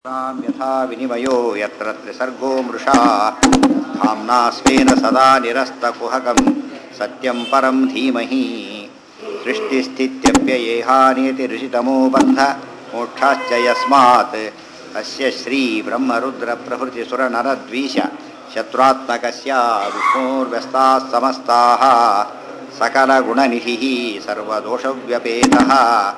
तां यथा विनिमयो यत्र त्रिसर्गो मृषा धाम्ना स्वेन सदा निरस्तकुहकं सत्यं परं धीमहि सृष्टिस्थित्यप्ययेहानीतिऋषितमो बन्ध मोक्षाश्च यस्मात् अस्य श्रीब्रह्मरुद्रप्रभृतिसुरनरद्वीष शत्रुत्मकस्य विष्णोर्व्यस्ताः समस्ताः सकलगुणनिधिः सर्वदोषव्यपेतः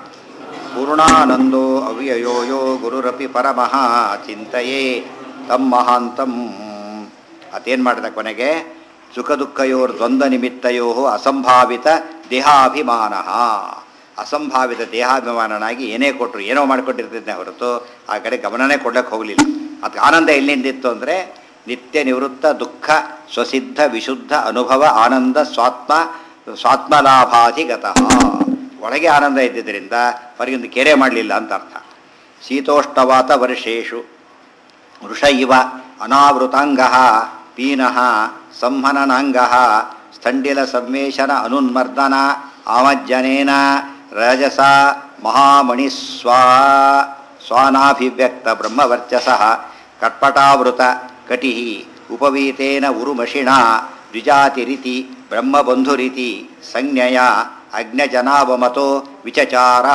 ಪೂರ್ಣಾನಂದೋ ಅವ್ಯಯೋ ಯೋ ಗುರುರಪಿ ಪರಮಃ ಚಿಂತೆಯೇ ತಮ್ಮ ಮಹಾಂತಂ ಅತೇನು ಮಾಡಿದ ಕೊನೆಗೆ ಸುಖ ದುಃಖಯೋರ್ ದ್ವಂದ್ವ ನಿಮಿತ್ತಯೋ ಅಸಂಭಾವಿತ ದೇಹಾಭಿಮಾನ ಅಸಂಭಾವಿತ ದೇಹಾಭಿಮಾನನಾಗಿ ಏನೇ ಕೊಟ್ಟರು ಏನೋ ಮಾಡಿಕೊಟ್ಟಿರ್ತಿದ್ದೆ ಹೊರತು ಆ ಕಡೆ ಗಮನನೇ ಕೊಡ್ಲಿಕ್ಕೆ ಹೋಗಲಿಲ್ಲ ಅದಕ್ಕೆ ಆನಂದ ಎಲ್ಲಿಂದಿತ್ತು ಅಂದರೆ ನಿತ್ಯ ನಿವೃತ್ತ ದುಃಖ ಸ್ವಸಿದ್ಧ ವಿಶುದ್ಧ ಅನುಭವ ಆನಂದ ಸ್ವಾತ್ಮ ಸ್ವಾತ್ಮಲಾಭಾಧಿಗತಃ ಒಳಗೆ ಆನಂದ ಇದ್ದಿದ್ದರಿಂದ ಹೊರಗಿಂದ ಕೆರೆ ಮಾಡಲಿಲ್ಲ ಅಂತ ಅರ್ಥ ಶೀತೋಷ್ಣವಾತ ವರ್ಷೇಶು ವೃಷ ಇವ ಅನಾವೃತಾಂಗ ಪೀನಃ ಸಂಹನನಾಂಗ ಸ್ಥಂಡಿಲ ಸಂವೇಶನ ಅನುನ್ಮರ್ದನ ಆಮಜ್ಜನೇನ ರಜಸ ಮಹಾಮಣಿ ಸ್ವಾ ಸ್ವಾನಾಭಿವ್ಯಕ್ತ ಬ್ರಹ್ಮವರ್ಚಸ ಕಟ್ಪಟಾವೃತ ಕಟಿ ಉಪವೀತೇನ ಉರುಮಷಿಣ ದ್ವಿಜಾತಿರಿತಿ ಬ್ರಹ್ಮಬಂಧುರಿತಿ ಸಂಜ್ಞಯ ಅಗ್ನಜನಾವಮತೋ ವಿಚಚಾರ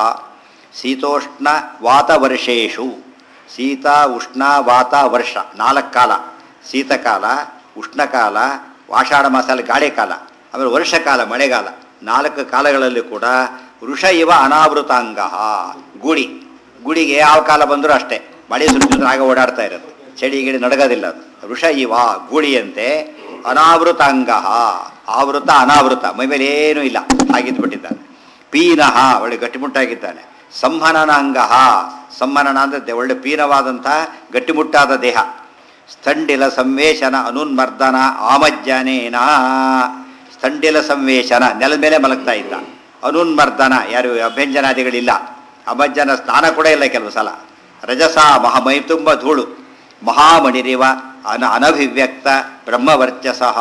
ಶೀತೋಷ್ಣ ವಾತವರ್ಷೇಶು ಶೀತ ಉಷ್ಣ ವಾತ ವರ್ಷ ನಾಲ್ಕು ಕಾಲ ಶೀತಕಾಲ ಉಷ್ಣಕಾಲ ಆಷಾಢ ಮಾಸದಲ್ಲಿ ಗಾಳಿ ಕಾಲ ಆಮೇಲೆ ವರ್ಷಕಾಲ ಮಳೆಗಾಲ ನಾಲ್ಕು ಕಾಲಗಳಲ್ಲಿ ಕೂಡ ವೃಷ ಇವ ಅನಾವೃತಾಂಗ ಗುಡಿ ಗುಡಿಗೆ ಯಾವ ಕಾಲ ಬಂದರೂ ಅಷ್ಟೇ ಮಳೆ ಸುರಿಸಿದ್ರೆ ಆಗ ಓಡಾಡ್ತಾ ಇರುತ್ತೆ ಚಳಿ ಗಿಡಿ ನಡಗೋದಿಲ್ಲ ಅದು ವೃಷ ಇವ ಗೂಳಿಯಂತೆ ಅನಾವೃತಾಂಗ ಆವೃತ ಅನಾವೃತ ಮೈ ಮೇಲೆ ಏನೂ ಇಲ್ಲ ಹಾಗಿದ್ದು ಬಿಟ್ಟಿದ್ದಾನೆ ಪೀನಃ ಒಳ್ಳೆ ಗಟ್ಟಿಮುಟ್ಟಾಗಿದ್ದಾನೆ ಸಂಹನನ ಅಂಗ ಸಂಹನನ ಅಂದರೆ ಒಳ್ಳೆ ಪೀನವಾದಂಥ ಗಟ್ಟಿಮುಟ್ಟಾದ ದೇಹ ಸ್ಥಂಡಿಲ ಸಂವೇಶನ ಅನುನ್ಮರ್ದನ ಆಮಜ್ಜನೇನ ಸ್ಥಂಡಿಲ ಸಂವೇಶನ ನೆಲದ ಮೇಲೆ ಮಲಗ್ತಾ ಇದ್ದ ಅನುನ್ಮರ್ದನ ಯಾರು ಅಭ್ಯಂಜನಾದಿಗಳಿಲ್ಲ ಅಮಜ್ಜನ ಸ್ನಾನ ಕೂಡ ಇಲ್ಲ ಕೆಲವು ಸಲ ರಜಸ ಮಹಾ ಮೈ ತುಂಬ ಧೂಳು ಮಹಾಮಣಿರಿವ ಅನ ಅನಭಿವ್ಯಕ್ತ ಬ್ರಹ್ಮವರ್ಚಸಃ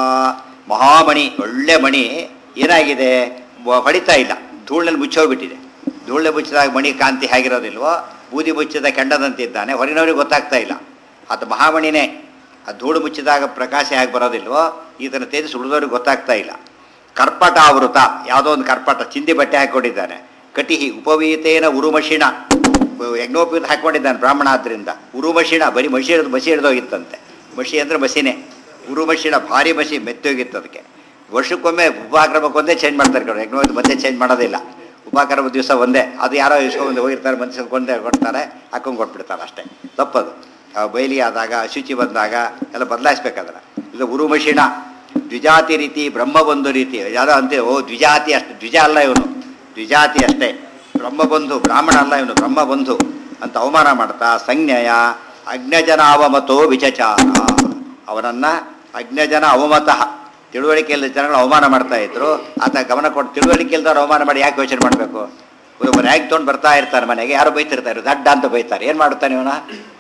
ಮಹಾಮಣಿ ಒಳ್ಳೆ ಮಣಿ ಏನಾಗಿದೆ ವ- ಹೊಡಿತಾ ಇಲ್ಲ ಧೂಳಿನಲ್ಲಿ ಮುಚ್ಚೋಗ್ಬಿಟ್ಟಿದೆ ಧೂಳಿನಲ್ಲಿ ಮುಚ್ಚಿದಾಗ ಮಣಿ ಕಾಂತಿ ಹೇಗಿರೋದಿಲ್ವೋ ಬೂದಿ ಮುಚ್ಚಿದ ಕೆಂಡದಂತಿದ್ದಾನೆ ಹೊರಗಿನವ್ರಿಗೆ ಗೊತ್ತಾಗ್ತಾ ಇಲ್ಲ ಅದು ಮಹಾಮಣಿನೇ ಆ ಧೂಳು ಮುಚ್ಚಿದಾಗ ಪ್ರಕಾಶ ಹೇಗೆ ಬರೋದಿಲ್ವೋ ಈತನ ತೇಜಸ್ ಉಳಿದವ್ರಿಗೆ ಗೊತ್ತಾಗ್ತಾ ಇಲ್ಲ ಕರ್ಪಟಾವೃತ ಯಾವುದೋ ಒಂದು ಕರ್ಪಟ ಚಿಂದಿ ಬಟ್ಟೆ ಹಾಕಿಕೊಂಡಿದ್ದಾನೆ ಕಟಿಹಿ ಉಪವೀತೇನ ಉರುಮಷಿಣ ಯಜ್ಞೋಪವೀತ ಹಾಕ್ಕೊಂಡಿದ್ದಾನೆ ಬ್ರಾಹ್ಮಣ ಆದ್ದರಿಂದ ಉರುಮಷಿಣ ಬರೀ ಮಸಿ ಹಿಡಿದು ಮಸಿ ಹಿಡಿದೋಗಿತ್ತಂತೆ ಮಸಿ ಅಂದರೆ ಮಸಿನೇ ಉರುಮಷಿಣ ಭಾರಿ ಮಸಿ ಮೆತ್ತೋಗಿತ್ತು ಅದಕ್ಕೆ ವರ್ಷಕ್ಕೊಮ್ಮೆ ಉಪಕ್ರಮಕ್ಕೊಂದೇ ಚೇಂಜ್ ಮಾಡ್ತಾರೆ ಕಡೆ ಯಜ್ಞೋಪವೀತ ಮತ್ತೆ ಚೇಂಜ್ ಮಾಡೋದಿಲ್ಲ ಉಪಕ್ರಮ ದಿವಸ ಒಂದೇ ಅದು ಯಾರೋ ಇಸ್ಕೊಂಬಂದು ಹೋಗಿರ್ತಾರೆ ಮನುಷ್ಯರು ಕೊಂದೇ ಕೊಡ್ತಾರೆ ಹಾಕೊಂಡು ಕೊಟ್ಬಿಡ್ತಾರೆ ಅಷ್ಟೇ ತಪ್ಪದು ಆ ಬೈಲಿ ಆದಾಗ ಅಶುಚಿ ಬಂದಾಗ ಎಲ್ಲ ಬದಲಾಯಿಸ್ಬೇಕಾದ್ರೆ ಇದು ಉರುಮಷಿಣ ದ್ವಿಜಾತಿ ರೀತಿ ಬ್ರಹ್ಮಬಂಧು ರೀತಿ ಯಾವುದೋ ಅಂತೆ ಓ ದ್ವಿಜಾತಿ ಅಷ್ಟೇ ದ್ವಿಜ ಅಲ್ಲ ಇವನು ದ್ವಿಜಾತಿ ಅಷ್ಟೇ ಬ್ರಹ್ಮಬಂಧು ಬ್ರಾಹ್ಮಣ ಅಲ್ಲ ಇವನು ಬ್ರಹ್ಮಬಂಧು ಅಂತ ಅವಮಾನ ಮಾಡ್ತಾ ಸಂಜ್ಞೆಯ ಅಜ್ಞಜನ ಅವಮತೋ ವಿಚಚಾರ ಅವನನ್ನು ಅಜ್ಞಜನ ಅವಮತಃ ತಿಳುವಳಿಕೆ ಇಲ್ಲದ ಜನಗಳು ಅವಮಾನ ಮಾಡ್ತಾ ಇದ್ರು ಆತ ಗಮನ ಕೊಟ್ಟು ತಿಳುವಳಿಕೆ ಇಲ್ದವ್ರು ಅವಮಾನ ಮಾಡಿ ಯಾಕೆ ಯೋಚನೆ ಮಾಡಬೇಕು ಒಬ್ಬ ರ್ಯಾಗ್ ತೊಗೊಂಡು ಬರ್ತಾ ಇರ್ತಾರೆ ಮನೆಗೆ ಯಾರು ಬೈತಿರ್ತಾರೆ ದಡ್ಡ ಅಂತ ಬೈತಾರೆ ಏನು ಮಾಡ್ತಾನೆ ಇವನ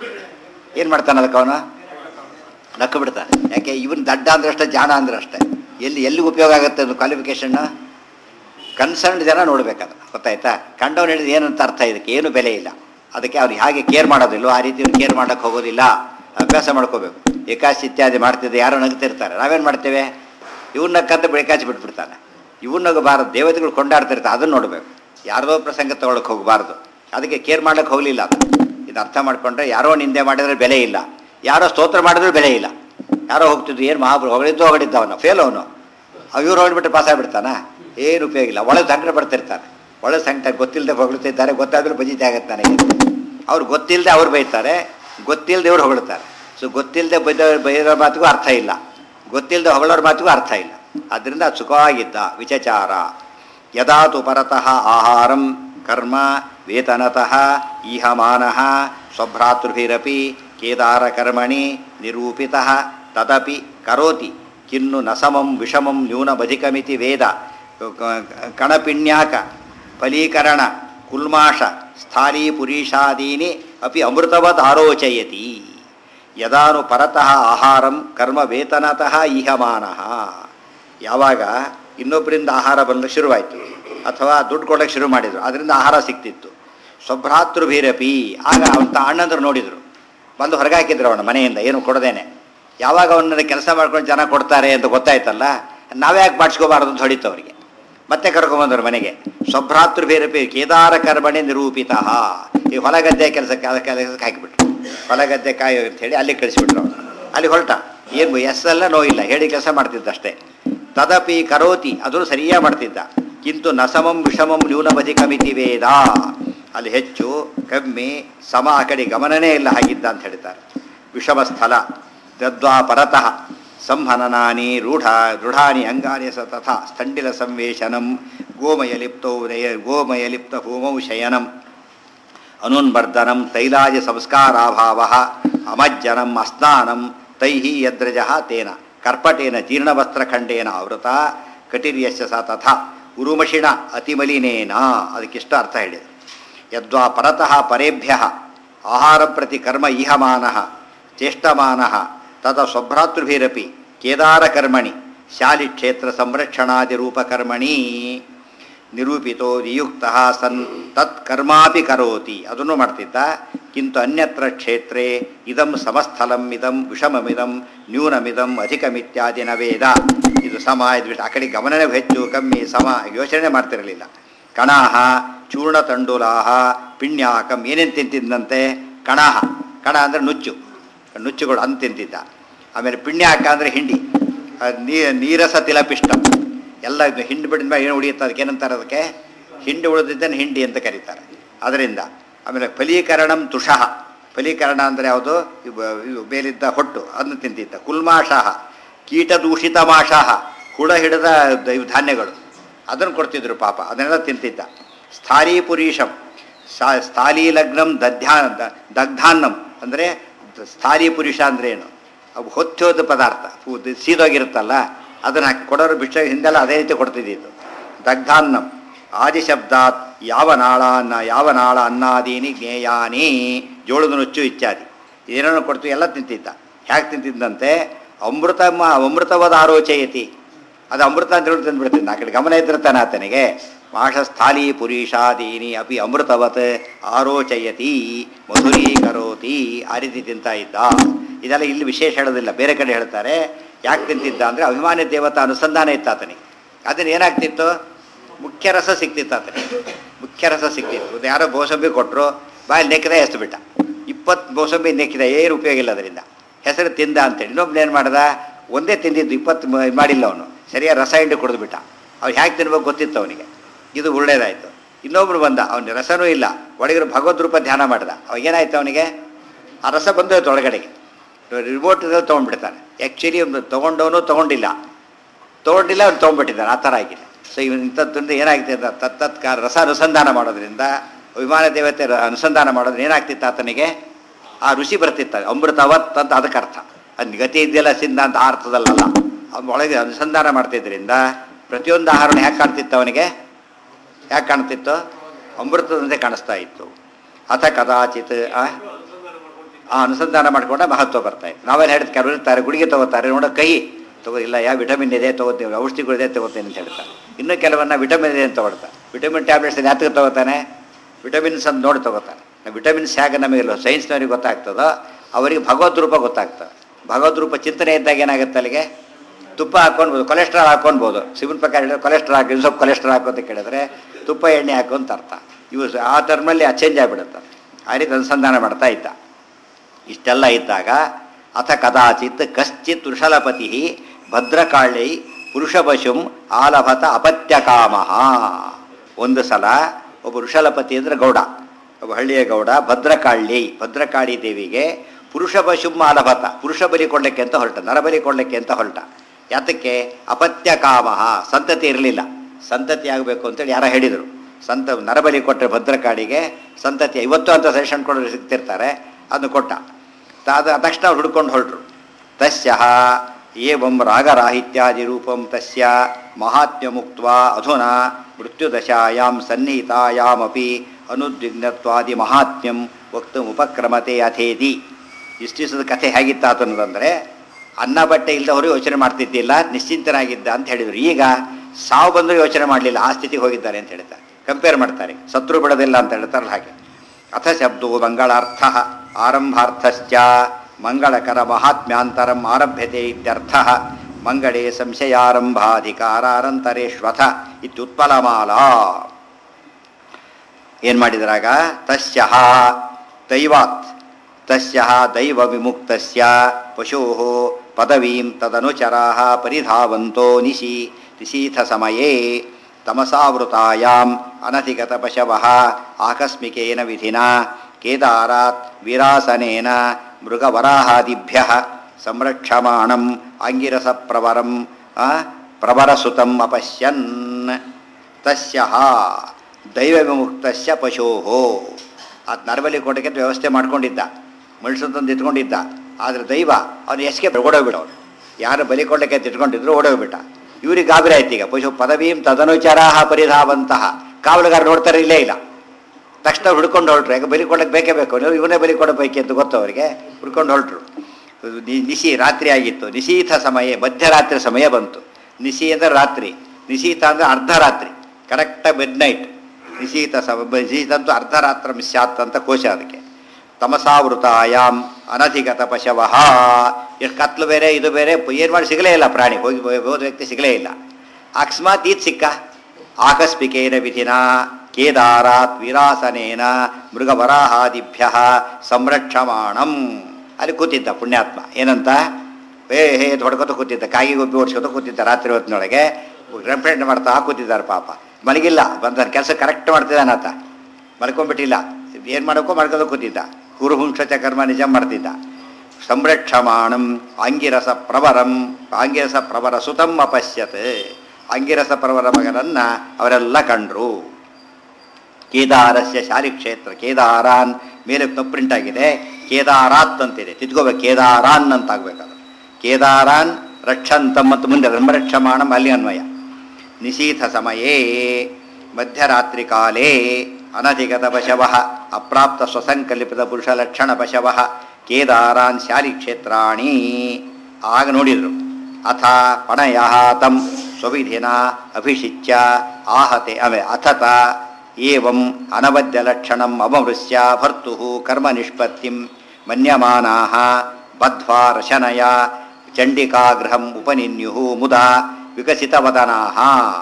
ಏನು ಮಾಡ್ತಾನೆ ಅದಕ್ಕೆ ಅವನು ನಕ್ಕು ಬಿಡ್ತಾನೆ ಯಾಕೆ ಇವನು ದಡ್ಡ ಅಂದ್ರೆ ಅಷ್ಟೇ ಜಾಣ ಅಂದ್ರೆ ಅಷ್ಟೇ ಎಲ್ಲಿ ಎಲ್ಲಿ ಉಪಯೋಗ ಆಗುತ್ತೆ ಅದು ಕ್ವಾಲಿಫಿಕೇಷನ್ನ ಕನ್ಸರ್ನ್ ಜನ ನೋಡ್ಬೇಕದು ಗೊತ್ತಾಯ್ತಾ ಕಂಡವನು ಹೇಳಿದ ಏನಂತ ಅರ್ಥ ಇದಕ್ಕೆ ಏನು ಬೆಲೆ ಇಲ್ಲ ಅದಕ್ಕೆ ಅವ್ರು ಹೇಗೆ ಕೇರ್ ಮಾಡೋದಿಲ್ಲೋ ಆ ರೀತಿ ಕೇರ್ ಮಾಡೋಕ್ಕೆ ಹೋಗೋದಿಲ್ಲ ಅಭ್ಯಾಸ ಮಾಡ್ಕೋಬೇಕು ಏಕಾಶಿ ಇತ್ಯಾದಿ ಮಾಡ್ತಿದ್ದೆ ಯಾರೋ ನಗ್ತಿರ್ತಾರೆ ನಾವೇನು ಮಾಡ್ತೇವೆ ಇವ್ನ ನಕ್ಕಂತ ಬೆಳಕಾಚಿ ಬಿಟ್ಬಿಡ್ತಾನೆ ಇವ್ನ ನಗಬಾರದು ದೇವತೆಗಳು ಕೊಂಡಾಡ್ತಿರ್ತಾರೆ ಅದನ್ನು ನೋಡಬೇಕು ಯಾರದೋ ಪ್ರಸಂಗ ತಗೊಳಕ್ಕೆ ಹೋಗಬಾರ್ದು ಅದಕ್ಕೆ ಕೇರ್ ಮಾಡ್ಲಿಕ್ಕೆ ಹೋಗಲಿಲ್ಲ ಅದು ಇದು ಅರ್ಥ ಮಾಡ್ಕೊಂಡ್ರೆ ಯಾರೋ ನಿಂದೆ ಮಾಡಿದ್ರೆ ಬೆಲೆ ಇಲ್ಲ ಯಾರೋ ಸ್ತೋತ್ರ ಮಾಡಿದ್ರೆ ಬೆಲೆ ಇಲ್ಲ ಯಾರೋ ಹೋಗ್ತಿದ್ದು ಏನು ಮಹಾಪ್ರಭು ಹೊಗಳಿದ್ದು ಹೊಗಳಿದ್ದ ಅವನು ಫೇಲ್ ಅವನು ಇವ್ರು ಹೊಳ್ಬಿಟ್ಟು ಪಾಸ್ ಆಗ್ಬಿಡ್ತಾನ ಏನು ಉಪಯೋಗ ಇಲ್ಲ ಒಳಗೆ ಸಂಕಟ ಪಡ್ತಿರ್ತಾರೆ ಒಳಗೆ ಸಂಕಟ ಗೊತ್ತಿಲ್ಲದೆ ಹೊಗಳ್ತಿದ್ದಾರೆ ಗೊತ್ತಾದ್ರೂ ಬಜಿತೆ ಆಗತ್ತೆ ನನಗೆ ಅವ್ರು ಗೊತ್ತಿಲ್ಲದೆ ಅವ್ರು ಬೈತಾರೆ ಗೊತ್ತಿಲ್ಲದೆ ಇವ್ರು ಹೊಗಳ್ತಾರೆ ಸೊ ಗೊತ್ತಿಲ್ಲದೆ ಬೈದ ಬೈರೋ ಮಾತಿಗೂ ಅರ್ಥ ಇಲ್ಲ ಗೊತ್ತಿಲ್ಲದೆ ಹೊಗಳೋರ ಮಾತಿಗೂ ಅರ್ಥ ಇಲ್ಲ ಆದ್ದರಿಂದ ಸುಖವಾಗಿದ್ದ ವಿಚಚಾರ ಯದಾತು ಪರತಃ ಆಹಾರಂ ಕರ್ಮ ವೇತನತಃ ಈಹಮಾನಃ ಸ್ವಭ್ರಾತೃಭಿರಪಿ ಕೇದಾರಕರ್ಮಣಿ ನಿರೂಪಿತಃ ತದಪಿ ಕರೋತಿ ಕಿನ್ನು ನ ಸಮಂ ವಿಷಮಂ ನ್ಯೂನಮಧಿಕಮಿತಿ ವೇದ ಕಣಪಿಣ್ಯಾಕ ಫಲೀಕರಣ ಕುಲ್ಮಾಷ ಸ್ಥಾಲೀ ಪುರೀಷಾದೀನಿ ಅಪಿ ಅಮೃತವದ್ ಆರೋಚಯತಿ ಯದಾನು ಪರತಃ ಆಹಾರಂ ಕರ್ಮ ವೇತನತಃ ಈಹಮಾನಃ ಯಾವಾಗ ಇನ್ನೊಬ್ಬರಿಂದ ಆಹಾರ ಬಂದು ಶುರುವಾಯಿತು ಅಥವಾ ದುಡ್ಡು ಕೊಡೋಕ್ಕೆ ಶುರು ಮಾಡಿದರು ಅದರಿಂದ ಆಹಾರ ಸಿಕ್ತಿತ್ತು ಸ್ವಭ್ರಾತೃಭಿರಪಿ ಆಗ ಅವನ ಅಣ್ಣಂದ್ರು ನೋಡಿದರು ಬಂದು ಹೊರಗೆ ಹಾಕಿದ್ರು ಅವನ ಮನೆಯಿಂದ ಏನು ಕೊಡದೇನೆ ಯಾವಾಗ ಅವನ ಕೆಲಸ ಮಾಡ್ಕೊಂಡು ಜನ ಕೊಡ್ತಾರೆ ಅಂತ ಗೊತ್ತಾಯ್ತಲ್ಲ ನಾವೇ ಯಾಕೆ ಮಾಡಿಸ್ಕೋಬಾರ್ದು ಅಂತ ಹೊಡಿತು ಅವರಿಗೆ ಮತ್ತೆ ಕರ್ಕೊಂಬಂದರು ಮನೆಗೆ ಸ್ವಭ್ರಾತೃಭಿರಪಿ ಕೇದಾರ ಕರ್ಮಣಿ ನಿರೂಪಿತ ಈ ಹೊಲಗದ್ದೆ ಕೆಲಸಕ್ಕೆ ಅದ ಕೆಲಸಕ್ಕೆ ಹಾಕಿಬಿಟ್ರು ಹೊಲಗದ್ದೆ ಕಾಯಿ ಅಂತ ಹೇಳಿ ಅಲ್ಲಿ ಕಳಿಸಿಬಿಟ್ರು ಅವನು ಅಲ್ಲಿ ಹೊರಟ ಏನು ಎಸ್ ಎಲ್ಲ ನೋಯಿಲ್ಲ ಹೇಳಿ ಕೆಲಸ ಮಾಡ್ತಿದ್ದ ಅಷ್ಟೇ ತದಪಿ ಕರೋತಿ ಅದನ್ನು ಸರಿಯಾಗಿ ಮಾಡ್ತಿದ್ದ ಕಿಂತು ನಸಮಂ ವಿಷಮಂ ನ್ಯೂನಮಧಿಕಮಿತಿ ವೇದ ಅಲ್ಲಿ ಹೆಚ್ಚು ಕಮ್ಮಿ ಸಮ ಆ ಕಡೆ ಗಮನನೇ ಇಲ್ಲ ಹಾಗಿದ್ದ ಅಂತ ಹೇಳ್ತಾರೆ ವಿಷಮ ಸ್ಥಳ ದದ್ವಾ ಪರತಃ ಸಂಹನನಾನಿ ರೂಢ ದೃಢಾನಿ ಅಂಗಾನಿ ಸ ತಥಾ ಸ್ಥಂಡಿಲ ಸಂವೇಶನಂ ಗೋಮಯಲಿಪ್ತೌ ನಯ ಗೋಮಯಲಿಪ್ತ ಹೋಮೌ ಶಯನಂ ಅನುನ್ಮರ್ದನಂ ತೈಲಾಜ ಸಂಸ್ಕಾರಾಭಾವ ಅಮಜ್ಜನಂ ಅಸ್ನಾನಂ ತೈಹಿ ಯದ್ರಜ ತೇನ ಕರ್ಪಟೇನ ಜೀರ್ಣವಸ್ತ್ರಖಂಡೇನ ಆವೃತ ಕಟಿರ್ಯಶ್ಚ ಸ ತಥಾ ಉರುಮಷಿಣ ಅತಿಮಲಿನೇನ ಅದಕ್ಕಿಷ್ಟು ಅರ್ಥ ಹೇಳಿದೆ ಯದ್ವಾ ಪರತಃ ಪರೇಭ್ಯ ಆಹಾರ ಪ್ರತಿ ಕರ್ಮ ಈಹಮಾನ ಚೇಷ್ಟಮಾನ ತದ ಸ್ವಭ್ರಾತೃಭಿರಪಿ ಕೇದಾರಕರ್ಮಣಿ ಶಾಲಿಕ್ಷೇತ್ರ ಸಂರಕ್ಷಣಾದಿರೂಪಕರ್ಮಣಿ ನಿರೂಪಿತೋ ನಿಯುಕ್ತ ಸನ್ ತತ್ ಕರ್ಮಾಪಿ ಕರೋತಿ ಅದನ್ನು ಮಾಡ್ತಿದ್ದ ಕಿಂತು ಅನ್ಯತ್ರ ಕ್ಷೇತ್ರೇ ಇದಂ ಸಮಸ್ಥಲಂ ಇದಂ ವಿಷಮಮಿದಂ ನ್ಯೂನಮಿದಂ ಅಧಿಕಮಿತ್ಯಾದಿ ನ ವೇದ ಇದು ಸಮ ಇದು ವಿಷ- ಆ ಕಡೆ ಗಮನವೇ ಹೆಚ್ಚು ಕಮ್ಮಿ ಸಮ ಯೋಚನೆ ಮಾಡ್ತಿರಲಿಲ್ಲ ಕಣಾಹ ಚೂರ್ಣ ತಂಡೂಲಾಹ ಪಿಣ್ಯಾಕಂ ಏನೇನು ತಿಂತಿದ್ದಂತೆ ಕಣಾಹ ಕಣ ಅಂದರೆ ನುಚ್ಚು ನುಚ್ಚುಗಳು ಅಂತ ತಿಂತಿದ್ದ ಆಮೇಲೆ ಪಿಣ್ಯಾಕ ಅಂದರೆ ಹಿಂಡಿ ಅದ್ ನೀ ನೀರಸ ತಿಲಪಿಷ್ಟ ಎಲ್ಲ ಇದು ಹಿಂಡಿ ಬಿಡಿದ ಮೇಲೆ ಏನು ಉಳಿಯುತ್ತೆ ಅದಕ್ಕೆ ಏನಂತಾರೆ ಅದಕ್ಕೆ ಹಿಂಡಿ ಉಳಿದಿದ್ದನ್ನು ಹಿಂಡಿ ಅಂತ ಕರೀತಾರೆ ಅದರಿಂದ ಆಮೇಲೆ ಫಲೀಕರಣಂ ತುಷಃ ಫಲೀಕರಣ ಅಂದರೆ ಯಾವುದು ಇವು- ಇವು ಮೇಲಿದ್ದ ಹೊಟ್ಟು ಅದನ್ನು ತಿಂತಿದ್ದ ಕುಲ್ಮಾಷಃ ಕೀಟದೂಷಿತ ಮಾಷಃ ಹುಳ ಹಿಡಿದ ದ- ಇವು ಧಾನ್ಯಗಳು ಅದನ್ನು ಕೊಡ್ತಿದ್ರು ಪಾಪ ಅದನ್ನೆಲ್ಲ ತಿಂತಿದ್ದ ಸ್ಥಾಲಿ ಪುರೀಶಂ ಸಾ ಸ್ಥಾಲಿ ಲಗ್ನಂ ದಧ್ಯಾ ದ- ದಗ್ಧಾನ್ನಂ ಅಂದರೆ ಸ್ಥಾಲಿ ಪುರುಷ ಅಂದ್ರೆ ಏನು ಅವು ಹೊತ್ತೋದ ಪದಾರ್ಥ ಫು- ದ- ಸೀದೋಗಿರುತ್ತಲ್ಲ ಅದನ್ನು ಹಾಕಿ ಕೊಡೋರು ಬಿಟ್ಟ ಹಿಂದೆಲ್ಲ ಅದೇ ರೀತಿ ಕೊಡ್ತಿದ್ದಿದ್ದು ದಗ್ಧಾನ್ನಂ ಆದಿಶಬ್ದಾತ್ ಯಾವ ನಾಳ ಅನ್ನ ಯಾವ ನಾಳ ಅನ್ನಾದೀನಿ ಜ್ಞೇಯಾನಿ ಜೋಳದ ನುಚ್ಚು ಇತ್ಯಾದಿ ಏನೇನೋ ಕೊಡ್ತೀವಿ ಎಲ್ಲ ತಿಂತಿದ್ದ ಹೇಗೆ ತಿಂತಿದ್ದಂತೆ ಅಮೃತ ಅಮೃತವಾದ ಆರೋಚಯತಿ ಅದು ಅಮೃತ ಅಂತ ಹೇಳಿ ತಂದುಬಿಡ್ತಿದ್ದ ಆ ಕಡೆ ಗಮನ ಇದ್ದಿರ್ತಾನೆ ಆತನಿಗೆ ಮಾಷಸ್ಥಾಲಿ ಪುರೀಷಾದೀನಿ ಅಪಿ ಅಮೃತವತ್ ಆರೋಚಯತಿ ಮಧುರೀಕರೋತಿ ಆ ರೀತಿ ತಿಂತಾ ಇದ್ದ ಇದೆಲ್ಲ ಇಲ್ಲಿ ವಿಶೇಷ ಹೇಳೋದಿಲ್ಲ ಬೇರೆ ಕಡೆ ಹೇಳ್ತಾರೆ ಯಾಕೆ ತಿಂತಿದ್ದ ಅಂದರೆ ಅಭಿಮಾನಿ ದೇವತಾ ಅನುಸಂಧಾನ ಇತ್ತು ಆತನಿಗೆ ಅದನ್ನ ಏನಾಗ್ತಿತ್ತು ಮುಖ್ಯ ರಸ ಸಿಕ್ತಿತ್ತು ಆತನಿಗೆ ಮುಖ್ಯ ರಸ ಸಿಕ್ತಿತ್ತು ಇದು ಯಾರೋ ಬೋಸಂಬಿ ಕೊಟ್ಟರು ಬಾಯಲ್ಲಿ ನೆಕ್ಕಿದ ಎಸ್ತು ಬಿಟ್ಟ ಇಪ್ಪತ್ತು ಬೋಸಂಬಿ ನೆಕ್ಕಿದ ಏನು ಉಪಯೋಗ ಇಲ್ಲ ಅದರಿಂದ ಹೆಸರು ತಿಂದ ಅಂತೇಳಿ ಇನ್ನೊಬ್ನು ಏನು ಮಾಡ್ದ ಒಂದೇ ತಿಂದಿದ್ದು ಇಪ್ಪತ್ತು ಮ- ಮಾಡಿಲ್ಲ ಅವನು ಸರಿಯಾಗಿ ರಸ ಹಿಂಡಿ ಕುಡಿದು ಬಿಟ್ಟ ಅವ್ನು ಹೇಗೆ ತಿನ್ಬೇಕು ಗೊತ್ತಿತ್ತು ಅವನಿಗೆ ಇದು ಒಳ್ಳೇದಾಯಿತು ಇನ್ನೊಬ್ರು ಬಂದ ಅವನ ರಸನೂ ಇಲ್ಲ ಒಳಗಿರೋ ಭಗವದ್ ರೂಪ ಧ್ಯಾನ ಮಾಡ್ದ ಅವಾಗ ಏನಾಯ್ತು ಅವನಿಗೆ ಆ ರಸ ಬಂದೋಯ್ತು ಒಳಗಡೆಗೆ ರಿಮೋಟ್ ತೊಗೊಂಡ್ಬಿಡ್ತಾನೆ ಆ್ಯಕ್ಚುಲಿ ತೊಗೊಂಡವನು ತೊಗೊಂಡಿಲ್ಲ ತೊಗೊಂಡಿಲ್ಲ ಅವ್ನು ತೊಗೊಂಡ್ಬಿಟ್ಟಿದ್ದಾನೆ ಆ ಥರ ಆಗಿದೆ ಸೊ ಇವನು ಇಂಥದ್ರಿಂದ ಏನಾಗ್ತಿದೆ ಅಂತ ತತ್ತತ್ ಕಾ ರಸ ಅನುಸಂಧಾನ ಮಾಡೋದ್ರಿಂದ ವಿಮಾನ ದೇವತೆ ರ- ಅನುಸಂಧಾನ ಮಾಡೋದ್ರಿಂದ ಏನಾಗ್ತಿತ್ತು ಆತನಿಗೆ ಆ ರುಚಿ ಬರ್ತಿತ್ತು ಅಮೃತವತ್ ಅಂತ ಅದಕ್ಕೆ ಅರ್ಥ ಅದು ಗತಿ ಇದೆಯಲ್ಲ ಸಿಂಧ ಅಂತ ಆ ಅರ್ಥದಲ್ಲಲ್ಲ ಅವ್ನ ಒಳಗೆ ಅನುಸಂಧಾನ ಮಾಡ್ತಿದ್ರಿಂದ ಪ್ರತಿಯೊಂದು ಆಹಾರನ ಹೇಗೆ ಕಾಣ್ತಿತ್ತು ಅವನಿಗೆ ಯಾಕೆ ಕಾಣ್ತಿತ್ತು ಅಮೃತದಂತೆ ಕಾಣಿಸ್ತಾ ಇತ್ತು ಅಥ ಕದಾಚಿತ್ ಆ ಆ ಅನುಸಂಧಾನ ಮಾಡ್ಕೊಂಡ ಮಹತ್ವ ಬರ್ತಾ ಇತ್ತು ನಾವೇನು ಹೇಳಿದ್ ಕೆಲವರು ಇರ್ತಾರೆ ಗುಳಿಗೆ ತಗೋತಾರೆ ನೋಡೋ ಕೈ ತಗೋ ಇಲ್ಲ ಯಾವ ವಿಟಮಿನ್ ಇದೆ ತಗೋತೀವಿ ಔಷಧಿಗಳಿದೆ ತಗೋತೀನಿ ಅಂತ ಹೇಳ್ತಾರೆ ಇನ್ನು ಕೆಲವನ್ನ ವಿಟಮಿನ್ ಇದೆ ಅಂತ ತಗೊಳ್ತಾರೆ ವಿಟಮಿನ್ ಟ್ಯಾಬ್ಲೆಟ್ಸ್ ಯಾತಕ್ಕೆ ತಗೋತಾನೆ ವಿಟಮಿನ್ಸ್ ಅಂತ ನೋಡಿ ತಗೋತಾನೆ ವಿಟಮಿನ್ಸ್ ಹೇಗೆ ನಮಗಿಲ್ಲ ಸೈನ್ಸ್ನವ್ರಿಗೆ ಗೊತ್ತಾಗ್ತದೋ ಅವರಿಗೆ ಭಗವದ್ ರೂಪ ಗೊತ್ತಾಗ್ತದೆ ಭಗವದ್ ರೂಪ ಚಿಂತನೆ ಇದ್ದಾಗ ಏನಾಗುತ್ತೆ ಅಲ್ಲಿಗೆ ತುಪ್ಪ ಹಾಕ್ಕೊಳ್ಬೋದು ಕೊಲೆಸ್ಟ್ರಾಲ್ ಹಾಕ್ಕೊಳ್ಬೋದು ಸಿವಿಲ್ ಪ್ರಕಾರ ಹೇಳಿದ್ರೆ ಕೊಲೆಸ್ಟ್ರಾಲ್ ಹಾಕಿ ಸ್ವಲ್ಪ ಕೊಲೆಸ್ಟ್ರಾಲ್ ಹಾಕು ಅಂತ ಕೇಳಿದ್ರೆ ತುಪ್ಪ ಎಣ್ಣೆ ಹಾಕು ಅಂತ ಅರ್ಥ ಇವು ಸ- ಆ ಟರ್ಮಲ್ಲಿ ಆ ಚೇಂಜ್ ಆಗಿಬಿಡುತ್ತೆ ಆ ರೀತಿ ಅನುಸಂಧಾನ ಮಾಡ್ತಾ ಇದ್ದ ಇಷ್ಟೆಲ್ಲ ಇದ್ದಾಗ ಅಥ ಕದಾಚಿತ್ ಕಶ್ಚಿತ್ ವೃಷಲಪತಿ ಭದ್ರಕಾಳ್ಯೈ ಪುರುಷಪಶುಂ ಆಲಭತ ಅಪತ್ಯಕಾಮಃ ಒಂದು ಸಲ ಒಬ್ಬ ವೃಷಲಪತಿ ಅಂದರೆ ಗೌಡ ಒಬ್ಬ ಹಳ್ಳಿಯ ಗೌಡ ಭದ್ರಕಾಳ್ಯೈ ಭದ್ರಕಾಳಿ ದೇವಿಗೆ ಪುರುಷ ಪಶುಂ ಆಲಭತ ಪುರುಷ ಬಲಿ ಕೊಡ್ಲಿಕ್ಕೆ ಅಂತ ಹೊರಟ ನರಬಲಿ ಕೊಡ್ಲಿಕ್ಕೆ ಅಂತ ಹೊರಟ ಯಾತಕ್ಕೆ ಅಪತ್ಯ ಕಾಮಃ ಸಂತತಿ ಇರಲಿಲ್ಲ ಸಂತತಿ ಆಗಬೇಕು ಅಂತೇಳಿ ಯಾರೋ ಹೇಳಿದರು ಸಂತ ನರಬಲಿ ಕೊಟ್ಟರೆ ಭದ್ರಕಾಳಿಗೆ ಸಂತತಿ ಇವತ್ತು ಅಂತ ಸಜೆಷನ್ ಕೊಡೋರು ಸಿಗ್ತಿರ್ತಾರೆ ಅದನ್ನು ಕೊಟ್ಟ ತ- ಅದು ತಕ್ಷಣ ಅವ್ರು ಹುಡ್ಕೊಂಡು ಹೊರಟ್ರು ತಸ್ಯ ಏವಂ ರಾಗರಾಹಿತ್ಯಾದಿ ರೂಪಂ ತಸ್ಯ ಮಹಾತ್ಮ್ಯ ಮುಕ್ತ ಅಧುನಾ ಮೃತ್ಯುದಶಾಯಾಂ ಸನ್ನಿಹಿತಾಯಾಮಪಿ ಅನುದ್ವಿಗ್ನತ್ವಾದಿ ಮಹಾತ್ಮ್ಯಂ ವಕ್ತು ಉಪಕ್ರಮತೆ ಅಥೇದಿ ಇಷ್ಟಿಸದ ಕಥೆ ಹೇಗಿತ್ತಾತು ಅನ್ನೋದಂದರೆ ಅನ್ನ ಬಟ್ಟೆ ಇಲ್ಲದವರು ಯೋಚನೆ ಮಾಡ್ತಿದ್ದಿಲ್ಲ ನಿಶ್ಚಿಂತನಾಗಿದ್ದ ಅಂತ ಹೇಳಿದರು ಈಗ ಸಾವು ಬಂದರೂ ಯೋಚನೆ ಮಾಡಲಿಲ್ಲ ಆ ಸ್ಥಿತಿಗೆ ಹೋಗಿದ್ದಾರೆ ಅಂತ ಹೇಳ್ತಾರೆ ಕಂಪೇರ್ ಮಾಡ್ತಾರೆ ಸತ್ರು ಬಿಡೋದಿಲ್ಲ ಅಂತ ಹೇಳ್ತಾರಲ್ಲ ಹಾಗೆ ಅಥ ಶಬ್ದೋ ಮಂಗಳಾರ್ಥ ಆರಂಭಾರ್ಥಶ್ಚ ಮಂಗಳಕರ ಮಹಾತ್ಮ್ಯಾಂತರಂ ಆರಭ್ಯತೆ ಇತ್ಯರ್ಥ ಮಂಗಳೇ ಸಂಶಯಾರಂಭಾಧಿಕಾರಾರಂತರೇಶ್ವಥ ಇತ್ಯುತ್ಪಲಮಾಲಾ ಏನು ಮಾಡಿದ್ರಾಗ ತಸ್ಯ ದೈವಾತ್ ತಸ್ಯ ದೈವ ವಿಮುಕ್ತಸ್ಯ ಪಶೋ ಪದವೀಂ ತದನುಚರಾ ಪರಿಧಾವಂತೋ ನಿಶಿ ನಿಶೀಥ ಸಮಯೇ ತಮಸಾವೃತಾಯಾಂ ಅನಧಿಗತ ಪಶವಃ ಆಕಸ್ಮಿಕೇನ ವಿಧಿನಾ ಕೇದಾರಾತ್ ವಿರಾಸನೇನ ಮೃಗವರಾಹಾದಿಭ್ಯ ಸಂರಕ್ಷಮಾಣಂ ಅಂಗಿರಸ ಪ್ರವರಂ ಪ್ರವರಸುತಂ ಅಪಶ್ಯನ್ ತಸ್ಯ ದೈವ ವಿಮುಕ್ತಸ್ಯ ಪಶೋಹೋ ಅದು ನರಬಲಿ ಕೊಡಕ್ಕೆ ವ್ಯವಸ್ಥೆ ಮಾಡ್ಕೊಂಡಿದ್ದ ಮನುಷ್ಯನ ತಂದು ಇಟ್ಕೊಂಡಿದ್ದ ಆದರೆ ದೈವ ಅವನು ಎಸ್ಕೆ ಓಡೋಗ್ಬಿಡ ಅವನು ಯಾರು ಬಲಿ ಕೊಡಲಿಕ್ಕೆ ಅಂತ ಇಟ್ಕೊಂಡಿದ್ರು ಓಡೋಗ್ಬಿಟ್ಟ ಇವ್ರಿಗೆ ಗಾಬರಿ ಆಯ್ತು ಈಗ ಪಶು ಪದವೀಂ ತದನುಚರಾಹ ಪರಿಧಾವಂತಹ ಕಾವಲುಗಾರ ನೋಡ್ತಾರೆ ಇಲ್ಲೇ ಇಲ್ಲ ತಕ್ಷಣ ಹುಡ್ಕೊಂಡು ಹೊರಟ್ರು ಯಾಕೆ ಬಲಿ ಕೊಡಕ್ಕೆ ಬೇಕೇ ಬೇಕು ನೀವು ಇವನೇ ಬಲಿ ಕೊಡಬೇಕು ಅಂತ ಗೊತ್ತು ಅವರಿಗೆ ಹುಡ್ಕೊಂಡು ಹೊರಟ್ರು ನಿ- ನಿಶಿ ರಾತ್ರಿ ಆಗಿತ್ತು ನಿಶೀಥ ಸಮಯ ಮಧ್ಯರಾತ್ರಿ ಸಮಯ ಬಂತು ನಿಶಿ ಅಂದರೆ ರಾತ್ರಿ ನಿಶೀಥ ಅಂದರೆ ಅರ್ಧರಾತ್ರಿ ಕರೆಕ್ಟಾಗಿ ಮಿಡ್ ನೈಟ್ ನಿಶೀಥ ಸಮ ನಿಶೀಥ ಅಂತೂ ಅರ್ಧರಾತ್ರ ಸ್ಯಾತ್ ಅಂತ ಕೋಶ ಅದಕ್ಕೆ ತಮಸಾವೃತಾಯಾಮ್ ಅನಧಿಗತ ಪಶವಃ ಎಷ್ಟು ಕತ್ಲು ಬೇರೆ ಇದು ಬೇರೆ ಏನು ಮಾಡಿ ಸಿಗಲೇ ಇಲ್ಲ ಪ್ರಾಣಿ ಹೋಗಿ ಹೋದ ವ್ಯಕ್ತಿ ಸಿಗಲೇ ಇಲ್ಲ ಅಕಸ್ಮಾತ್ ಈದ್ ಸಿಕ್ಕ ಆಕಸ್ಮಿಕೇನ ವಿಧಿನ ಕೇದಾರಾತ್ ವಿರಾಸನೇನ ಮೃಗವರಾಹಾದಿಭ್ಯ ಸಂರಕ್ಷಮಾಣಂ ಅಲ್ಲಿ ಕೂತಿದ್ದ ಪುಣ್ಯಾತ್ಮ ಏನಂತ ಏ ಹೇ ಹೊಡ್ಕೊತ ಕೂತಿದ್ದ ಕಾಗಿ ಗೊಬ್ಬಿ ಓಡಿಸ್ಕೊತ ಕೂತಿದ್ದ ರಾತ್ರಿ ಹೊತ್ತಿನೊಳಗೆ ರೆಫ್ರೆಂಡ್ ಮಾಡ್ತಾ ಕೂತಿದ್ದಾರೆ ಪಾಪ ಮಲಗಿಲ್ಲ ಬಂದ ಕೆಲಸ ಕರೆಕ್ಟ್ ಮಾಡ್ತಿದ್ದಾನೆ ಆತ ಮಲ್ಕೊಂಡ್ಬಿಟ್ಟಿಲ್ಲ ಏನು ಮಾಡೋಕ್ಕೋ ಮಾಡ್ಕೊಂಡು ಕೂತಿದ್ದ ಕುರುಹುಂಸಚ ಕರ್ಮ ನಿಜ ಮಾಡ್ತಿದ್ದ ಸಂರಕ್ಷಮಾಣಂ ಆಂಗಿರಸ ಪ್ರವರಂ ಆಂಗಿರಸ ಪ್ರವರ ಸುತಂ ಅಪಶ್ಯತ್ ಆಂಗಿರಸ ಪ್ರವರ ಮಗನನ್ನ ಅವರೆಲ್ಲ ಕಂಡ್ರು ಕೇದಾರಸ್ಯ ಶಾಲಿ ಕ್ಷೇತ್ರ ಕೇದಾರಾನ್ ಮೇಲೆ ಪ್ರಿಂಟ್ ಆಗಿದೆ ಕೇದಾರಾತ್ ಅಂತಿದೆ ತಿದ್ಕೋಬೇಕು ಕೇದಾರಾನ್ ಅಂತ ಆಗ್ಬೇಕದು ಕೇದಾರಾನ್ ರಕ್ಷಂತಂ ಮತ್ತು ಮುಂದೆ ಸಂರಕ್ಷಮಾಣಂ ಅಲ್ಲಿ ಅನ್ವಯ ನಿಶೀಥ ಸಮಯೇ ಮಧ್ಯರಾತ್ರಿ ಕಾಲೇ ಅನಧಿಗತ ಪಶವ ಅಪ್ರಾಪ್ತ ಸ್ವಸಂಕಲ್ಪಿತ ಪುರುಷ ಲಕ್ಷಣ ಪಶವ ಕೇದಾರಾನ್ ಶಾಲಿ ಕ್ಷೇತ್ರಾಣಿ ಆಗ ನೋಡಿದ್ರು ಅಥ ಪಣಯ ತಂ ಸ್ವವಿಧಿನ ಅಭಿಷಿಚ್ಯ ಆಹತೆ ಅವೆ ಅಥತ ಏವಂ ಅನವದ್ಯ ಲಕ್ಷಣಂ ಅಮವೃಶ್ಯ ಭರ್ತು ಕರ್ಮ ನಿಷ್ಪತ್ತಿಂ ಮನ್ಯಮಾನಾಹ ಬದ್ಧ್ವಾ ರಶನಯ ಚಂಡಿಕಾಗೃಹಂ ಉಪನಿನ್ಯು ಮುದ ವಿಕಸಿತವದನಾಹ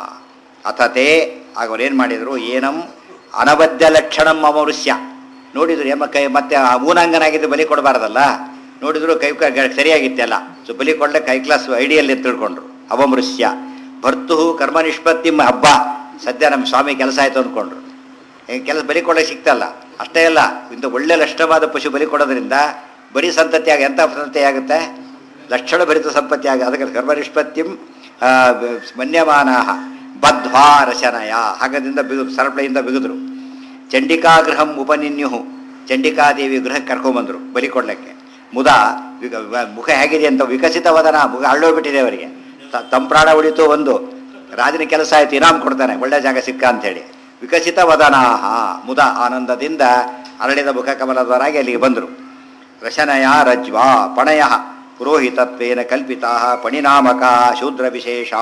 ಅಥತೆ ಆಗ ಅವ್ರೇನು ಮಾಡಿದರು ಏನಂ ಅನವದ್ಯ ಲಕ್ಷಣಂ ಅಮವೃಶ್ಯ ನೋಡಿದ್ರು ಎಮ್ಮ ಕೈ ಮತ್ತೆ ಆ ಮೂನಾಂಗನಾಗಿದ್ದು ಬಲಿ ಕೊಡಬಾರ್ದಲ್ಲ ನೋಡಿದ್ರು ಕೈ ಕ- ಸರಿಯಾಗಿತ್ತೆಲ್ಲ ಸೊ ಬಲಿ ಕೊಡ್ಲೆ ಕೈ ಕ್ಲಾಸ್ ಐಡಿಯಲ್ಲಿ ತಿಳ್ಕೊಂಡ್ರು ಅವಮೃಶ್ಯ ಭರ್ತು ಕರ್ಮ ನಿಷ್ಪತ್ತಿ ಹಬ್ಬ ಸದ್ಯ ನಮ್ಮ ಸ್ವಾಮಿ ಕೆಲಸ ಆಯ್ತು ಅಂದ್ಕೊಂಡ್ರು ಕೆಲಸ ಬಲಿ ಕೊಡೋಕೆ ಸಿಗ್ತಲ್ಲ ಅಷ್ಟೇ ಅಲ್ಲ ಇಂಥ ಒಳ್ಳೆ ಲಕ್ಷಣವಾದ ಪಶು ಬಲಿ ಕೊಡೋದ್ರಿಂದ ಬರೀ ಸಂತತಿ ಆಗ ಎಂಥ ಸಂತತಿ ಆಗುತ್ತೆ ಲಕ್ಷಣ ಭರಿತ ಸಂಪತ್ತಿ ಆಗ ಅದಕ್ಕೆ ಕರ್ಮ ನಿಷ್ಪತ್ತಿಂ ಆ, ಮನ್ಯಮಾನಾಹ ಬದ್ಧ್ವಾ ರಶನಯ ಹಾಗದಿಂದ ಬಿಗು ಸರಪಳಿಯಿಂದ ಬಿಗಿದ್ರು ಚಂಡಿಕಾಗೃಹಂ ಉಪನಿನ್ಯು ಚಂಡಿಕಾದೇವಿ ಗೃಹಕ್ಕೆ ಕರ್ಕೊಂಬಂದರು ಬಲಿ ಕೊಡ್ಲಿಕ್ಕೆ ಮುದ ವಿಕ- ವ- ಮುಖ ಹೇಗಿದೆ ಅಂತ ವಿಕಸಿತ ವದನ ಮುಖ ಅಳ್ಳೋಗ್ಬಿಟ್ಟಿದೆ ಅವರಿಗೆ ತ- ತಮ್ಮ ಪ್ರಾಣ ಉಳಿತು ಒಂದು ರಾಜನ ಕೆಲಸ ಆಯ್ತು ಇನಾಮ್ ಕೊಡ್ತಾನೆ ಒಳ್ಳೆ ಜಾಗ ಸಿಕ್ಕ ಅಂತೇಳಿ ವಿಕಸಿತ ವದನಾಹ ಮುದ ಆನಂದದಿಂದ ಅರಳಿದ ಮುಖ ಕಮಲದವರಾಗಿ ಅಲ್ಲಿಗೆ ಬಂದರು ರಶನಯ ರಜ್ವಾ ಪಣಯ ಪುರೋಹಿತತ್ವೇನ ಕಲ್ಪಿತಾ ಪಣಿನಾಮಕ ಶೂದ್ರ ವಿಶೇಷಾ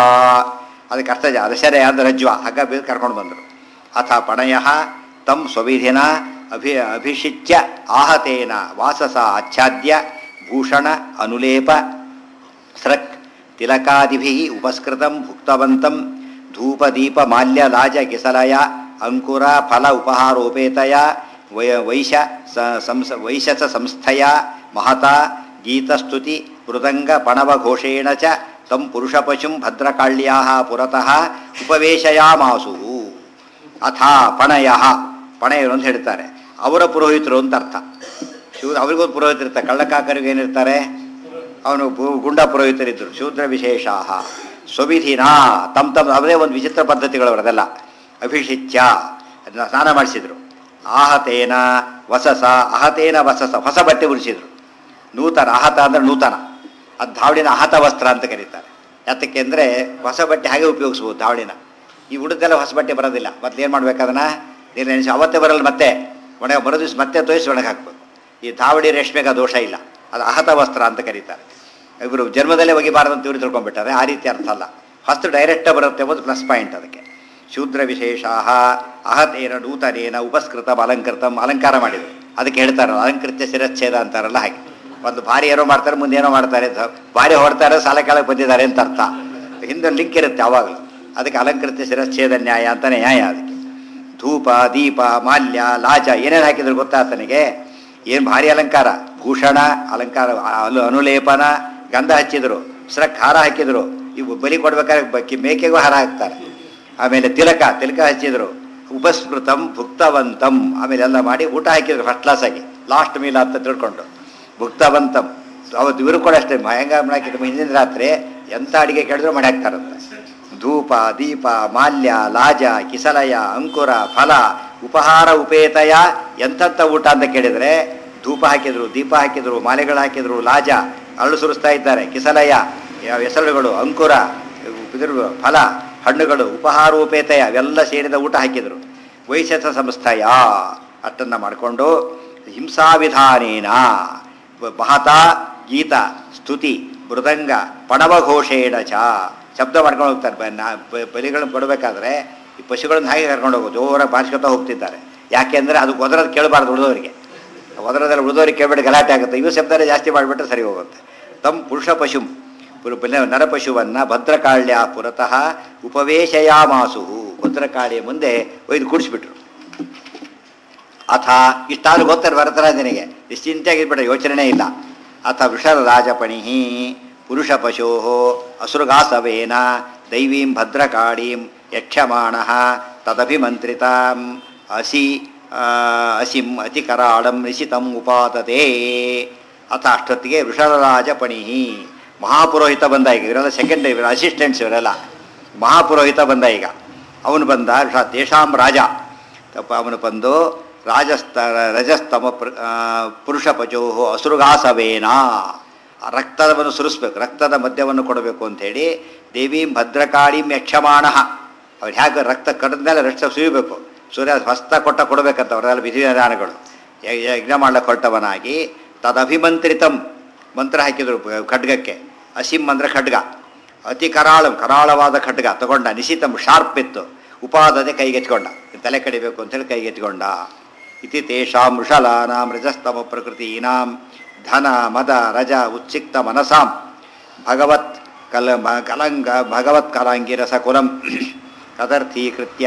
ಅದಕ್ಕೆ ಅರ್ಥ ಜ- ರಶನಯ ಅಂದ್ರೆ ರಜ್ವ ಹಗ್ಗ ಬೀದ್ ಕರ್ಕೊಂಡು ಬಂದರು ಅಥ ಪಣಯ ತಂ ಸ್ವವಿಧಿನ ಅಭಿ ಅಭಿಷಿಚ್ಯ ಆಹತೇನ ವಾಸಸ ಆಚ್ಛಾದ್ಯ ಭೂಷಣ ಅನುಲೇಪ ಸೃಕ್ ತಿಲಕಾದಿಭಿ ಉಪಸ್ಕೃತಂ ಭುಕ್ತವಂತಂ ಧೂಪದೀಪ ಮಾಲ್ಯ ಲಾಜ ಕಿಸಲಯ ಅಂಕುರ ಫಲ ಉಪಹಾರೋಪೇತಯ ವೈ ವೈಶ ಸ- ಸಂಸ ವೈಶಸ ಸಂಸ್ಥೆಯ ಮಹತಾ ಗೀತಸ್ತುತಿ ಮೃದಂಗ ಪಣವಘೋಷೇಣ ಚ ತಂ ಪುರುಷಪಶುಂ ಭದ್ರಕಾಳ್ಯಾ ಪುರತಃ ಉಪವೇಶಯಾಮಾಸು ಅಥ ಪಣಯ ಪಣಯರು ಅಂತ ಹೇಳ್ತಾರೆ ಅವರ ಪುರೋಹಿತರು ಅಂತ ಅರ್ಥ ಶಿವ ಅವ್ರಿಗೊಂದು ಪುರೋಹಿತರು ಇರ್ತಾರೆ ಕಳ್ಳಕಾಕರಿಗೆ ಏನಿರ್ತಾರೆ ಅವನು ಪು- ಗುಂಡ ಪುರೋಹಿತರಿದ್ದರು ಶೂದ್ರ ವಿಶೇಷ ಸ್ವವಿಧಿನ ತಮ್ಮ ತಮ್ಮ ಅವರೇ ಒಂದು ವಿಚಿತ್ರ ಪದ್ಧತಿಗಳು ಅವರದೆಲ್ಲ ಅಭಿಷಿಚ್ಯ ಅದನ್ನ ಸ್ನಾನ ಮಾಡಿಸಿದ್ರು ಆಹತೇನ ವಸಸ ಅಹತೇನ ವಸಸ ಹೊಸ ಬಟ್ಟೆ ಉಡಿಸಿದ್ರು ನೂತನ ಆಹತ ಅಂದ್ರೆ ನೂತನ ಅದು ಧಾವಣಿನ ಆಹತ ವಸ್ತ್ರ ಅಂತ ಕರೀತಾರೆ ಯಾತಕ್ಕೆ ಅಂದರೆ ಹೊಸ ಬಟ್ಟೆ ಹಾಗೆ ಉಪಯೋಗಿಸ್ಬೋದು ಧಾವಣಿನ ಈ ಉಳಿದೆಲ್ಲ ಹೊಸ ಬಟ್ಟೆ ಬರೋದಿಲ್ಲ ಮತ್ತೆ ಏನು ಮಾಡ್ಬೇಕು ಅದನ್ನು ನೀರು ನೆನೆಸಿ ಅವತ್ತೇ ಬರಲ್ಲ ಮತ್ತೆ ಒಣಗ ಬರೋ ದಿವಸ ಮತ್ತೆ ತೋರಿಸಿ ಒಣಗಿ ಹಾಕ್ಬೇಕು ಈ ಧಾವಣಿ ರೇಷ್ಮೆಗೆ ಆ ದೋಷ ಇಲ್ಲ ಅದು ಅಹತ ವಸ್ತ್ರ ಅಂತ ಕರೀತಾರೆ ಇವರು ಜನ್ಮದಲ್ಲೇ ಒಗಿಬಾರದು ಅಂತ ಇವರು ತಿಳ್ಕೊಂಡ್ಬಿಟ್ಟಾರೆ ಆ ರೀತಿ ಅರ್ಥ ಅಲ್ಲ ಫಸ್ಟ್ ಡೈರೆಕ್ಟಾಗಿ ಬರುತ್ತೆ ಎಂಬುದು ಪ್ಲಸ್ ಪಾಯಿಂಟ್ ಅದಕ್ಕೆ ಶೂದ್ರ ವಿಶೇಷಾ ಅಹತೇನ ನೂತನೇನ ಉಪಸ್ಕೃತಂ ಅಲಂಕೃತಂ ಅಲಂಕಾರ ಮಾಡಿದರು ಅದಕ್ಕೆ ಹೇಳ್ತಾರಲ್ಲ ಅಲಂಕೃತ್ಯ ಶಿರಚ್ಛೇದ ಅಂತಾರಲ್ಲ ಹಾಗೆ ಒಂದು ಭಾರಿ ಏನೋ ಮಾಡ್ತಾರೆ ಮುಂದೆ ಏನೋ ಮಾಡ್ತಾರೆ ಅಂತ ಭಾರಿ ಹೊಡ್ತಾರೆ ಸಾಲ ಕೆಳಗೆ ಬಂದಿದ್ದಾರೆ ಅಂತ ಅರ್ಥ ಹಿಂದೆ ಲಿಂಕ್ ಇರುತ್ತೆ ಯಾವಾಗಲೂ ಅದಕ್ಕೆ ಅಲಂಕೃತ್ಯ ಶಿರಚ್ಛೇದ ನ್ಯಾಯ ಅಂತಾನೆ ನ್ಯಾಯ ಅದಕ್ಕೆ ಧೂಪ ದೀಪ ಮಾಲ್ಯ ಲಾಜ ಏನೇನು ಹಾಕಿದ್ರು ಗೊತ್ತಾ ಆತನಿಗೆ ಏನು ಭಾರಿ ಅಲಂಕಾರ ಭೂಷಣ ಅಲಂಕಾರ ಅಲು ಅನುಲೇಪನ ಗಂಧ ಹಚ್ಚಿದ್ರು ಸ್ರ ಖಾರ ಹಾಕಿದ್ರು ಇವು ಬಲಿ ಕೊಡ್ಬೇಕಾದ್ರೆ ಬಕ್ಕಿ ಮೇಕೆಗೂ ಹಾರ ಹಾಕ್ತಾರೆ ಆಮೇಲೆ ತಿಲಕ ತಿಲಕ ಹಚ್ಚಿದ್ರು ಉಪಸ್ಕೃತಂ ಭುಕ್ತವಂತಂ ಆಮೇಲೆ ಎಲ್ಲ ಮಾಡಿ ಊಟ ಹಾಕಿದ್ರು ಫಸ್ಟ್ ಕ್ಲಾಸ್ ಆಗಿ ಲಾಸ್ಟ್ ಮೀಲ್ ಅಂತ ತಿಳ್ಕೊಂಡು ಭುಕ್ತವಂತಂ ಅವತ್ತು ಇವರು ಕೂಡ ಅಷ್ಟೇ ಹೆಂಗ ಹಾಕಿದ್ರು ಹಿಂದಿನ ರಾತ್ರಿ ಎಂಥ ಅಡಿಗೆ ಕೇಳಿದ್ರು ಮಾಡಿ ಹಾಕ್ತಾರಂತೆ ಧೂಪ ದೀಪ ಮಾಲ್ಯ ಲಾಜ ಕಿಸಲಯ ಅಂಕುರ ಫಲ ಉಪಹಾರ ಉಪೇತಯ ಎಂಥಂಥ ಊಟ ಅಂತ ಕೇಳಿದರೆ ಧೂಪ ಹಾಕಿದ್ರು ದೀಪ ಹಾಕಿದ್ರು ಮಾಲೆಗಳು ಹಾಕಿದ್ರು ಲಾಜ ಅರಳು ಸುರಿಸ್ತಾ ಇದ್ದಾರೆ ಕಿಸಲಯ ಯಾವ ಹೆಸರುಗಳು ಅಂಕುರ ಇದ್ರ ಫಲ ಹಣ್ಣುಗಳು ಉಪಹಾರೋಪೇತಯ ಅವೆಲ್ಲ ಸೇರಿದ ಊಟ ಹಾಕಿದರು ವೈಶಸ ಸಂಸ್ಥೆಯ ಅಷ್ಟನ್ನು ಮಾಡಿಕೊಂಡು ಹಿಂಸಾವಿಧಾನೇನ ಮಹತಾ ಗೀತ ಸ್ತುತಿ ಮೃದಂಗ ಪಣವಘೋಷೇಣ ಚ ಶಬ್ದ ಮಾಡ್ಕೊಂಡು ಹೋಗ್ತಾರೆ ಬ- ನಾ- ಬ- ಬಲಿಗಳನ್ನು ಕೊಡಬೇಕಾದ್ರೆ ಈ ಪಶುಗಳನ್ನು ಹಾಗೆ ಕರ್ಕೊಂಡು ಹೋಗೋದು ಜೋರಾಗಿ ಬಾರಿಸ್ಕೊತಾ ಹೋಗ್ತಿದ್ದಾರೆ ಯಾಕೆಂದರೆ ಅದು ಒದರದು ಕೇಳಬಾರ್ದು ಉಳಿದವರಿಗೆ ಒದರದಲ್ಲಿ ಉಳಿದವರಿಗೆ ಕೇಳ್ಬಿಟ್ಟು ಗಲಾಟೆ ಆಗುತ್ತೆ ಇವು ಶಬ್ದನೇ ಜಾಸ್ತಿ ಮಾಡಿಬಿಟ್ರೆ ಸರಿ ಹೋಗುತ್ತೆ ತಮ್ಮ ಪುರುಷ ಪಶುಂ ಪುರು ಪುನ- ನರಪಶುವನ್ನು ಭದ್ರಕಾಳ್ಯ ಪುರತಃ ಉಪವೇಶಯಾಮಾಸು ಭದ್ರಕಾಳಿಯ ಮುಂದೆ ಒಯ್ದು ಕೂಡಿಸ್ಬಿಟ್ರು ಅಥ ಇಷ್ಟಾದ್ರೂ ಗೊತ್ತಾರೆ ಭರತರಾಜನಿಗೆ ನಿಶ್ಚಿಂತೆಯಾಗಿರ್ಬಿಟ್ರೆ ಯೋಚನೆ ಇಲ್ಲ ಅಥ ವೃಷರ ರಾಜಪಣಿ ಪುರುಷ ಪಶೋ ಅಸುರಗಾಸವೇನ ದೈವೀಂ ಭದ್ರಕಾಳೀಂ ಯಕ್ಷಮಾಣ ತದಭಿಮಂತ್ರಿತಾಂ ಅಸಿ ಆ, ಅಸಿಂ ಅತಿಕರಾಳಂ ನಿಶಿತಂ ಉಪಾತತೆ ಅಥ ಅಷ್ಟೊತ್ತಿಗೆ ವೃಷರರಾಜ ಪಣಿ ಮಹಾಪುರೋಹಿತ ಬಂದ ಈಗ ಇವರೆಲ್ಲ ಸೆಕೆಂಡ್ ಇವರ ಅಸಿಸ್ಟೆಂಟ್ಸ್ ಇವರೆಲ್ಲ ಮಹಾಪುರೋಹಿತ ಬಂದ ಈಗ ಅವನು ಬಂದ ಋಷ- ದೇಶಾಂ ರಾಜ ತಪ್ಪ ಅವನು ಬಂದು ರಾಜಸ್ತ ರಜಸ್ತಮ ಪ್ರ- ಆ, ಪುರುಷ ಪಚೋ ಅಸುರುಗಾಸವೇನ ಆ ರಕ್ತವನ್ನು ಸುರಿಸ್ಬೇಕು ರಕ್ತದ ಮದ್ಯವನ್ನು ಕೊಡಬೇಕು ಅಂಥೇಳಿ ದೇವೀಂ ಭದ್ರಕಾಳಿಂ ಯಕ್ಷಮಾಣ ಅವ್ರು ಹೇಗೆ ರಕ್ತ ಕಡಿದ ಮೇಲೆ ರಕ್ತ ಸುರಿಬೇಕು ಸೂರ್ಯ ಹಸ್ತ ಕೊಟ್ಟ ಕೊಡಬೇಕಂತ ಅವರೆಲ್ಲ ವಿಧಿವಿಧಾನಗಳು ಯ- ಯಜ್ಞ ಮಾಡ್ಲಿಕ್ಕೆ ಹೊರಟವನಾಗಿ ತದಭಿಮಂತ್ರಿತಂ ಮಂತ್ರ ಹಾಕಿದರು ಪ- ಖಡ್ಗಕ್ಕೆ ಅಸಿಂ ಅಂದ್ರೆ ಖಡ್ಗ ಅತಿ ಕರಾಳಂ ಕರಾಳವಾದ ಖಡ್ಗ ತಗೊಂಡ ನಿಶಿತಂ ಶಾರ್ಪ್ ಇತ್ತು ಉಪಾದದೆ ಕೈಗೆತ್ಕೊಂಡ ತಲೆ ಕಡಿಬೇಕು ಅಂತೇಳಿ ಕೈಗೆತ್ಕೊಂಡ ಇತಿ ತೇಷಾಂ ವೃಷಲಾನಾಂ ರಜಸ್ತಮ ಪ್ರಕೃತೀನಾಂ ಧನ ಮದ ರಜ ಉಚ್ಚಿಕ್ತ ಮನಸಾಂ ಭಗವತ್ ಕಲ ಮ- ಕಲಂಗ ಭಗವತ್ ಕಲಾಂಗಿರಸ ಕುಲಂ ಕದರ್ಥೀಕೃತ್ಯ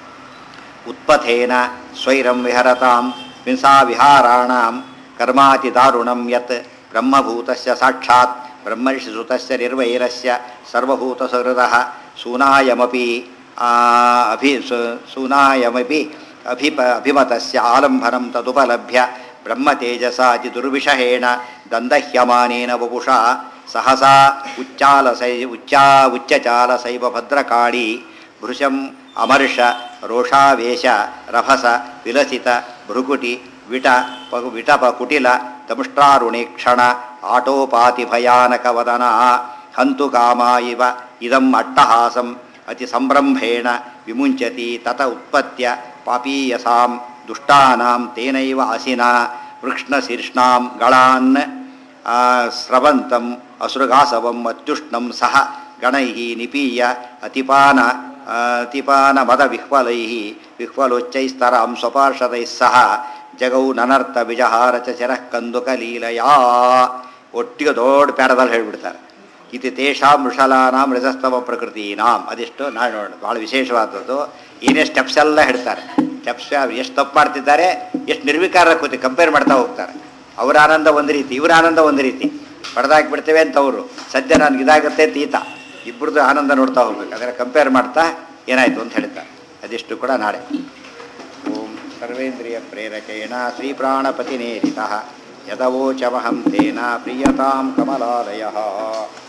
ಉತ್ಪಥೇನ ಸ್ವೈರಂ ವಿಹರತಾಂ ಹಿಂಸಾ ವಿಹಾರಾಣಾಂ ಕರ್ಮಾತಿ ದಾರುಣಂ ಯತ್ ಬ್ರಹ್ಮಭೂತಸ್ಯ ಸಾಕ್ಷಾತ್ ಬ್ರಹ್ಮರ್ಷಿಸುತಸ್ಯ ನಿರ್ವೈರಸ್ಯ ಸರ್ವಭೂತಸಹೃದಃ ಸೂನಾಯಮಪಿ ಆ, ಅಭಿ ಸು- ಸೂನಾಯಮಪಿ ಅಭಿಪ ಅಭಿಮತಸ್ಯ ಆಲಂಬನಂ ತದುಪಲಭ್ಯ ಬ್ರಹ್ಮತೇಜಸ ಅತಿ ದುರ್ವಿಷಹೇಣ ದಂದಹ್ಯಮಾನೇನ ವಪುಷಾ ಸಹಸಾ ಉಚ್ಚಾಲಸೈ ಉಚ್ಚಾ ಉಚ್ಚಚಾಲಸೈವ ಭದ್ರಕಾಳಿ ಭೃಶಂ ಅಮರ್ಷ ರೋಷಾವೇಶ ರಭಸ ವಿಲಸಿತ ಭೃಗುಟಿ ವಿಟ ಪಗು ವಿಟಪ ಕುಟಿಲ ದಮುಷ್ಟ್ರಾರುಣೀಕ್ಷಣ ಆಟೋಪಾತಿ ಭಯಾನಕ ವದನ ಹಂತು ಕಾಮ ಇವ ಇದಂ ಅಟ್ಟಹಾಸಂ ಅತಿ ಸಂಭ್ರಂಭೇಣ ವಿಮುಂಚತಿ ತತ ಉತ್ಪತ್ಯ ಪಾಪೀಯಸಾಂ ದುಷ್ಟಾನಾಂ ತೇನೈವ ಅಸಿನ ವೃಕ್ಷ್ಣಶೀರ್ಷ್ಣಾಂ ಗಳಾನ್ ಆ, ಸ್ರವಂತಂ ಅಸುರಗಾಸವಂ ಅತ್ಯುಷ್ಣಂ ಸಹ ಗಣೈ ನಿಪೀಯ ಅತಿಪಾನ ಆ, ಅತಿಪಾನ ಮದ ವಿಹ್ವಲೈ ವಿಹ್ವಲೋಚ್ಚೈಸ್ತರಾಂ ಸ್ವಪಾರ್ಷದೈ ಸಹ ಜಗೌ ನನರ್ಥ ವಿಜಹಾರ ಚ ಶರಃ ಕಂದುಕಲೀಲಯಾ ಒಟ್ಟಿಗೆ ದೊಡ್ಡ ಪ್ಯಾರದಲ್ಲಿ ಹೇಳ್ಬಿಡ್ತಾರೆ ಇದು ತೇಷಾಂ ವೃಷಲಾನಾಂ ರಜಸ್ತಮ ಪ್ರಕೃತೀನಾಂ ಅದಿಷ್ಟು ನಾಳೆ ನೋಡೋಣ ಭಾಳ ವಿಶೇಷವಾದದ್ದು ಏನೇ ಸ್ಟೆಪ್ಸ್ ಎಲ್ಲ ಹೇಳ್ತಾರೆ ಸ್ಟೆಪ್ಸ್ ಎಷ್ಟು ತಪ್ಪು ಮಾಡ್ತಿದ್ದಾರೆ ಎಷ್ಟು ನಿರ್ವಿಕಾರ ಕೂತಿ ಕಂಪೇರ್ ಮಾಡ್ತಾ ಹೋಗ್ತಾರೆ ಅವರ ಆನಂದ ಒಂದು ರೀತಿ ಇವರ ಆನಂದ ಒಂದು ರೀತಿ ಪಡೆದಾಕ್ಬಿಡ್ತೇವೆ ಅಂತ ಅವರು ಸದ್ಯ ನನಗೆ ಇದಾಗುತ್ತೆ ಅಂತ ಈತ ಇಬ್ಬರದ್ದು ಆನಂದ ನೋಡ್ತಾ ಹೋಗ್ಬೇಕು ಅದರ ಕಂಪೇರ್ ಮಾಡ್ತಾ ಏನಾಯಿತು ಅಂತ ಹೇಳ್ತಾರೆ ಅದಿಷ್ಟು ಕೂಡ ನಾಳೆ ಓಂ ಸರ್ವೇಂದ್ರಿಯ ಪ್ರೇರಕೇಣ ಶ್ರೀಪ್ರಾಣಪತಿನೇರಿತಃ ಯದವೋಚಮಹಂ ತೇನ ಪ್ರಿಯತಾಂ ಕಮಲಾಲಯ